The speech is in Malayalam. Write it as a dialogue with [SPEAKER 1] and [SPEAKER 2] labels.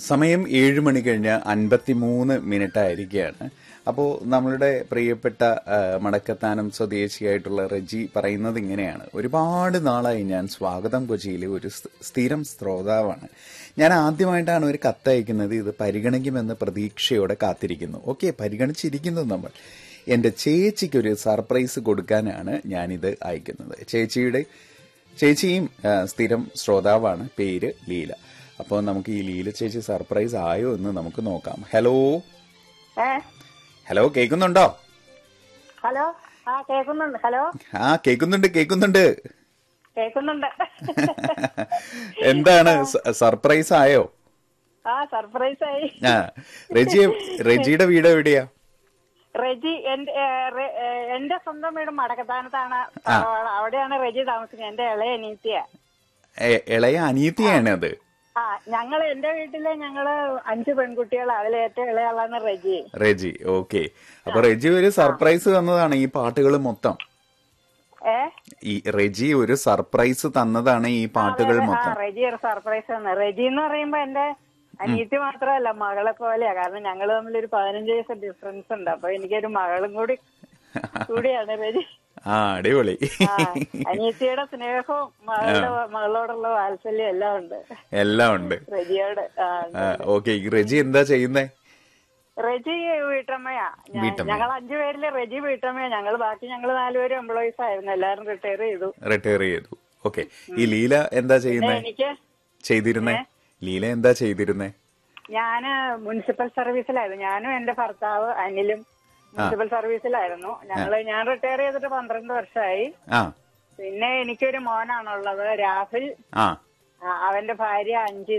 [SPEAKER 1] സമയം ഏഴ് മണി കഴിഞ്ഞ് അൻപത്തിമൂന്ന് മിനിറ്റ് ആയിരിക്കുകയാണ് അപ്പോൾ നമ്മളുടെ പ്രിയപ്പെട്ട ആ, മടക്കത്താനം സ്വദേശിയായിട്ടുള്ള റജി പറയുന്നത് ഇങ്ങനെയാണ് ഒരുപാട് നാളായി ഞാൻ സ്വാഗതം കൊച്ചിയിലെ ഒരു സ് സ്ഥിരം ശ്രോതാവാണ് ഞാൻ ആദ്യമായിട്ടാണ് ഒരു കത്ത് അയക്കുന്നത് ഇത് പരിഗണിക്കുമെന്ന് പ്രതീക്ഷയോടെ കാത്തിരിക്കുന്നു ഓക്കെ പരിഗണിച്ചിരിക്കുന്നു നമ്മൾ എൻ്റെ ചേച്ചിക്ക് ഒരു സർപ്രൈസ് കൊടുക്കാനാണ് ഞാനിത് അയക്കുന്നത് ചേച്ചിയുടെ ചേച്ചിയും ആ, സ്ഥിരം ശ്രോതാവാണ് പേര് ലീല അപ്പോൾ നമുക്ക് ഈ ലീല ചേച്ചി സർപ്രൈസ് ആയോ എന്ന് നമുക്ക് നോക്കാം ഹലോ
[SPEAKER 2] ഏ
[SPEAKER 1] ഹലോ കേൾക്കുന്നുണ്ടോ
[SPEAKER 2] ഹലോ ആ കേൾക്കുന്നുണ്ട് ഹലോ
[SPEAKER 1] ആ കേൾക്കുന്നുണ്ട് കേൾക്കുന്നുണ്ട്
[SPEAKER 2] കേൾക്കുന്നുണ്ട്
[SPEAKER 1] എന്താണ് സ- സർപ്രൈസ് ആയോ
[SPEAKER 2] ആ സർപ്രൈസ് ആയി
[SPEAKER 1] ആ റെജി റെജിയുടെ വീട് എവിടെയാ
[SPEAKER 2] റെജി എന്റെ ഏ, റെ- ഏ, എന്റെ സ്വന്തം വീട് മടക്കത്താനത്താണ് തറവാട്. അവിടെയാണ് റെജി താമസിക്കുന്നത് എന്റെ ഇളയ അനീത്തിയ
[SPEAKER 1] എ- ഇളയ അനിയത്തിയാണ് അത്
[SPEAKER 2] ആ ഞങ്ങള് എന്റെ വീട്ടില് ഞങ്ങള് അഞ്ച് പെൺകുട്ടികൾ അതിലെ ഏറ്റവും ഇളയ ആളാണ് റെജി
[SPEAKER 1] റെജി ഓക്കെ അപ്പൊ റെജി ഒരു സർപ്രൈസ് തന്നതാണ് ഈ പാട്ടുകൾ മൊത്തം
[SPEAKER 2] ഏ
[SPEAKER 1] ഈ റെജി ഒരു സർപ്രൈസ് തന്നതാണ് ഈ പാട്ടുകൾ
[SPEAKER 2] ആ
[SPEAKER 1] മൊത്തം
[SPEAKER 2] റെജി ഒരു സർപ്രൈസ് ആണ് റെജി എന്ന് പറയുമ്പോ എന്റെ അനീത്തി മാത്രമല്ല മകളെ പോലെയാ കാരണം ഞങ്ങള് തമ്മിൽ ഒരു പതിനഞ്ച് വയസ്സ് ഡിഫറൻസ് ഉണ്ട് അപ്പൊ എനിക്കൊരു മകളും കൂടി കൂടിയാണ് റെജി
[SPEAKER 1] ആ അടിപൊളി
[SPEAKER 2] ആ, അനീത്തിയുടെ സ്നേഹവും മകളുടെ മകളോടുള്ള വാത്സല്യം എല്ലാം ഉണ്ട്
[SPEAKER 1] എല്ലാം ഉണ്ട്
[SPEAKER 2] റെജിയോട് ആ,
[SPEAKER 1] ഓക്കെ റെജി എന്താ ചെയ്യുന്നേ
[SPEAKER 2] റെജി വീട്ടമ്മയാ ഞ-
[SPEAKER 1] വീട്ടമ്മ.
[SPEAKER 2] ഞങ്ങൾ അഞ്ചുപേരില് റെജി വീട്ടമ്മയാ ഞങ്ങൾ ബാക്കി ഞങ്ങൾ നാലുപേരും എംപ്ലോയീസ് ആയിരുന്നു എല്ലാരും റിട്ടയർ ചെയ്തു
[SPEAKER 1] റിട്ടയർ ചെയ്തു ഓക്കെ ഈ ലീല എന്താ
[SPEAKER 2] പിന്നെ
[SPEAKER 1] ചെയ്യുന്നേ
[SPEAKER 2] എനിക്ക്
[SPEAKER 1] ചെയ്തിരുന്നേ ലീല എന്താ ചെയ്തിരുന്നേ
[SPEAKER 2] ഞാന് മുനിസിപ്പൽ സർവീസിലായിരുന്നു ഞാനും എന്റെ ഭർത്താവ് അനിലും മുനിസിപ്പൽ സർവീസിലായിരുന്നു ഞങ്ങള് ഞാൻ റിട്ടയർ ചെയ്തിട്ട് പന്ത്രണ്ട് വർഷമായി
[SPEAKER 1] ആ
[SPEAKER 2] പിന്നെ എനിക്കൊരു മോനാണുള്ളത് രാഹുൽ
[SPEAKER 1] ആ
[SPEAKER 2] ആ, അവന്റെ ഭാര്യ അഞ്ച്